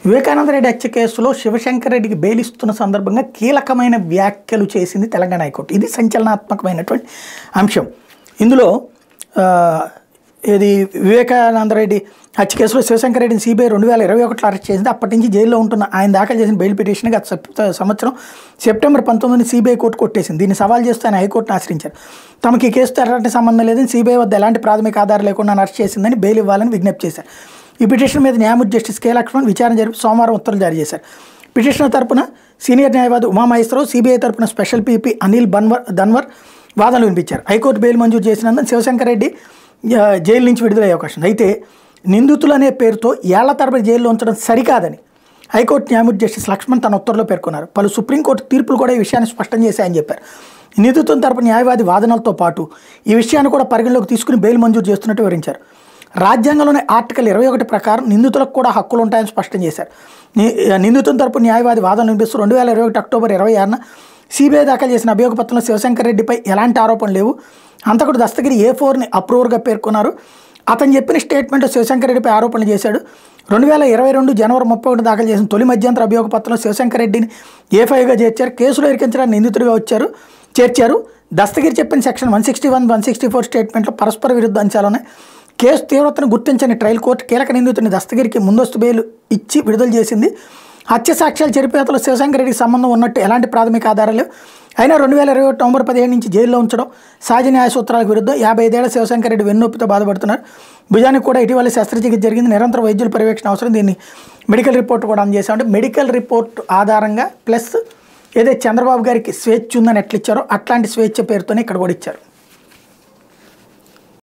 వివేకానంద రెడ్డి హత్య కేసులో శివశంకర్ రెడ్డికి బెయిల్ ఇస్తున్న సందర్భంగా కీలకమైన వ్యాఖ్యలు చేసింది తెలంగాణ హైకోర్టు ఇది సంచలనాత్మకమైనటువంటి అంశం ఇందులో ఆ, ఇది వివేకానంద రెడ్డి హత్య కేసులో శివశంకర్ రెడ్డిని సిబిఐ రెండు వేల ఇరవై ఒకటిలో అరెస్ట్ చేసింది అప్పటి నుంచి జైల్లో ఉంటున్న ఆయన దాఖలు చేసిన బెయిల్ పిటిషన్ గత సెప్- సంవత్సరం సెప్టెంబర్ పంతొమ్మిది సిబిఐ కోర్టు కొట్టేసింది దీన్ని సవాల్ చేస్తూ ఆయన హైకోర్టును ఆశ్రయించారు తమకి ఈ కేసుతో ఎలాంటి సంబంధం లేదని సిబిఐ వద్ద ఎలాంటి ప్రాథమిక ఆధారం లేకుండా నన్ను అరెస్ట్ చేసిందని బెయిల్ ఇవ్వాలని విజ్ఞప్తి చేశారు ఈ పిటిషన్ మీద న్యాయమూర్తి జస్టిస్ కే లక్ష్మణ్ విచారణ జరిపి సోమవారం ఉత్తర్వులు జారీ చేశారు పిటిషనర్ తరపున సీనియర్ న్యాయవాది ఉమామహేశ్వరరావు సిబిఐ తరపున స్పెషల్ పీపీ అనిల్ బన్వర్ ధన్వర్ వాదనలు వినిపించారు హైకోర్టు బెయిల్ మంజూరు చేసినందున శివశంకర్ రెడ్డి ఆ, జైలు నుంచి విడుదలయ్యే అవకాశం ఉంది అయితే నిందితులు అనే పేరుతో ఏళ్ల తరబడి జైల్లో ఉంచడం సరికాదని హైకోర్టు న్యాయమూర్తి జస్టిస్ లక్ష్మణ్ తన ఉత్తర్వులో పేర్కొన్నారు పలు సుప్రీంకోర్టు తీర్పులు కూడా ఈ విషయాన్ని స్పష్టం చేశాయని చెప్పారు నిందితుల తరపు న్యాయవాది వాదనలతో పాటు ఈ విషయాన్ని కూడా పరిగణలోకి తీసుకుని బెయిల్ మంజూరు చేస్తున్నట్టు వివరించారు రాజ్యాంగంలోని ఆర్టికల్ ఇరవై ఒకటి ప్రకారం నిందితులకు కూడా హక్కులు ఉంటాయని స్పష్టం చేశారు ని- నిందితుల తరపు న్యాయవాది వాదనలు వినిపిస్తూ రెండు వేల ఇరవై ఒకటి అక్టోబర్ ఇరవై ఆరున సిబిఐ దాఖలు చేసిన అభియోగ పత్రంలో శివశంకర్ రెడ్డిపై ఎలాంటి ఆరోపణలు లేవు అంతకుడు దస్తగిరి ఏ ఫోర్ని అప్రూవర్గా పేర్కొన్నారు అతను చెప్పిన స్టేట్మెంట్ శివశంకర్ రెడ్డిపై ఆరోపణలు చేశాడు రెండు వేల ఇరవై రెండు జనవరి ముప్పై ఒకటి దాఖలు చేసిన తొలి మధ్యంతర అభియోగ పత్రంలో శివశంకర్ రెడ్డిని ఏ ఫైవ్గా చేర్చారు కేసులో ఇరికించడానికి నిందితుడిగా వచ్చారు చేర్చారు దస్తగిరి చెప్పిన section one sixty one one sixty four స్టేట్మెంట్లో పరస్పర విరుద్ధ అంశాలు ఉన్నాయి కేసు తీవ్రతను గుర్తించని ట్రయల్ కోర్టు కీలక నిందితుడిని దస్తగిరికి ముందస్తు బెయిల్ ఇచ్చి విడుదల చేసింది హత్య సాక్ష్యాలు చెరిపేతలో శివశంకర్ రెడ్డికి సంబంధం ఉన్నట్టు ఎలాంటి ప్రాథమిక ఆధారాలు లేవు అయినా రెండు వేల ఇరవై ఒకటి నవంబర్ పదిహేను నుంచి జైల్లో ఉంచడం సహజ న్యాయ సూత్రాలకు విరుద్ధం యాభై ఐదేళ్ల శివశంకర్ రెడ్డి వెన్నొప్పితో బాధపడుతున్నారు భుజానికి కూడా ఇటీవల శస్త్రచికిత్స జరిగింది నిరంతర వైద్యుల పర్యవేక్షణ అవసరం దీన్ని మెడికల్ రిపోర్ట్ కూడా అందజేశామంటే మెడికల్ రిపోర్ట్ ఆధారంగా ప్లస్ ఏదైతే చంద్రబాబు గారికి స్వేచ్ఛ ఉందని ఎట్లా ఇచ్చారో అట్లాంటి స్వేచ్ఛ పేరుతోనే ఇక్కడ కూడా ఇచ్చారు